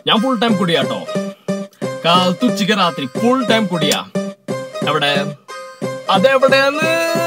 ഞാൻ full time കുടിയാട്ടോ കാലത്ത് ഉച്ചയ്ക്ക് രാത്രി ഫുൾ ടൈം കുടിയാ എവിടെ അതെവിടെയാണ്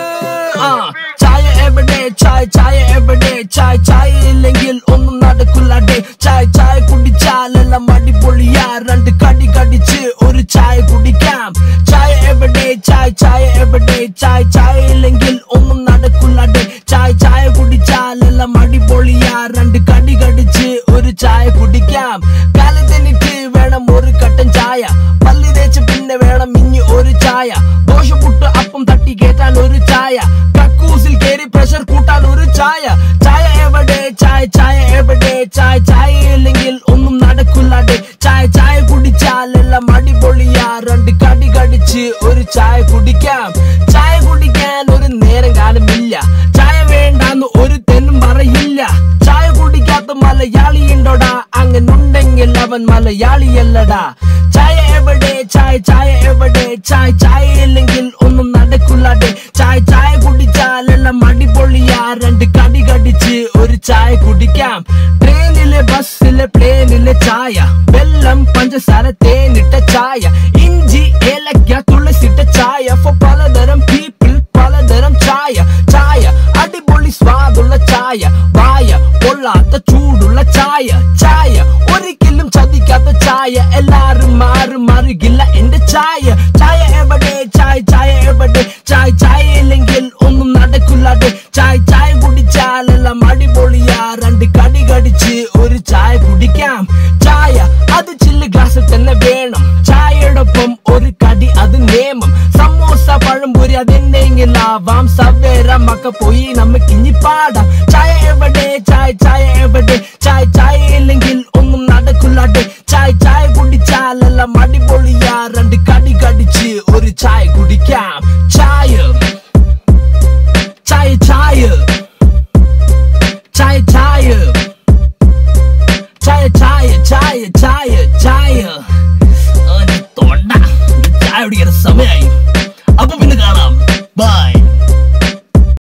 ആ ചായ എവിടെ ചായ ചായ എവിടെ ചായ ചായ ഇല്ലെങ്കിൽ ഒന്നും നടക്കില്ലാടെ ചായ ചായ കുടിച്ചാലെല്ലാം അടിപൊളിയാ രണ്ട് കടി കടിച്ച് ഒരു ചായ കുടിക്കാം ചായ എവിടെ ചായ ചായ എവിടെ ചായ ചായ ഇല്ലെങ്കിൽ ഒന്നും നടക്കില്ലാടെ ചായ ചായ കുടിച്ചാലെല്ലാം അടിപൊളിയാ രണ്ട് കടി കടിച്ച് ഒരു ചായ കുടിക്കാം കാലത്തെനിക്ക് വേണം ഒരു കട്ടൻ ചായ പല്ല് തേച്ച് പിന്നെ വേണം ഇനി ഒരു ചായ ദോശ പുട്ട് അപ്പം തട്ടി കേറ്റാൻ ഒരു ചായ കക്കൂസിൽ കേറി പ്രഷർ കൂട്ടാൻ ഒരു ചായ ചായ എവിടെ ചായ ചായ എവിടെ ചായ ചായ ഇല്ലെങ്കിൽ ഒന്നും നടക്കില്ലാടെ ചായ ചായ കുടിച്ചാലെല്ലാം അടിപൊളിയാ രണ്ട് കടി കടിച്ച് ഒരു ചായ കുടിക്കാം ചായ കുടിക്കാൻ ഒരു നേരം കാലമില്ല ചായ വേണ്ടാന്ന് ഒരു തെന്നും പറയില്ല ചായ കുടിക്കാത്ത മലയാളി ഉണ്ടോടാ അങ്ങനുണ്ടെങ്കിൽ അവൻ മലയാളിയല്ലടാ ചായ എവിടെ ചായ ചായ എവിടെ ചായ ചായ ഇല്ലെങ്കിൽ ഒന്നും നടക്കില്ലാടെ ചായ ചായ കുടിച്ചാലെല്ലാം അടിപൊളിയാ രണ്ട് കടി കടിച്ച് ഒരു ചായ കുടിക്കാം ട്രെയിനിലെ ബസ്സിലെ പ്ലെയിനിലെ ചായ വെള്ളം പഞ്ചസാര തേനിട്ട ചായ ഇഞ്ചി ഏലക്ക തുളസിട്ട ചായ for പലതരം പീപ്പിൾ പലതരം ചായ ചായ അടിപൊളി സ്വാദുള്ള ചായ വായ പൊള്ളാത്ത ചൂടുള്ള ചായ ചായ ഒരിക്കലും ചതിക്കാത്ത ചായ എല്ലാരും മാറി മറികില്ല എന്റെ ചായ ചായ എവിടെ ചായ ചായ എവിടെ ചായ ചായ ഇല്ലെങ്കിൽ ഒന്നും നടക്കില്ലാതെ ചായ ചായ കുടിച്ചാലെല്ലാം അടിപൊളിയാ രണ്ട് കടി കടിച്ച് ഒരു ചായ കുടിക്കാം ചായ അത് ചില്ല് ഗ്ലാസ്സിൽ തന്നെ വേണം ചായയോടൊപ്പം ഒരു കടി അത് നിയമം സമോസ പഴംപൊരി അതെന്തെങ്കിലും ആവാം സവേര മക്ക പോയി നമുക്ക് ഇനി പാടാം ചായ എവിടെ ചായ ചായ എവിടെ ചായ ചായ ഇല്ലെങ്കിൽ ഒന്നും നടക്കില്ലാതെ ചായ ചായ കുടിച്ചാലെല്ലാം അടിപൊളിയാ രണ്ട് കടി കടിച്ച് ഒരു ചായ കുടിക്കാം ചായ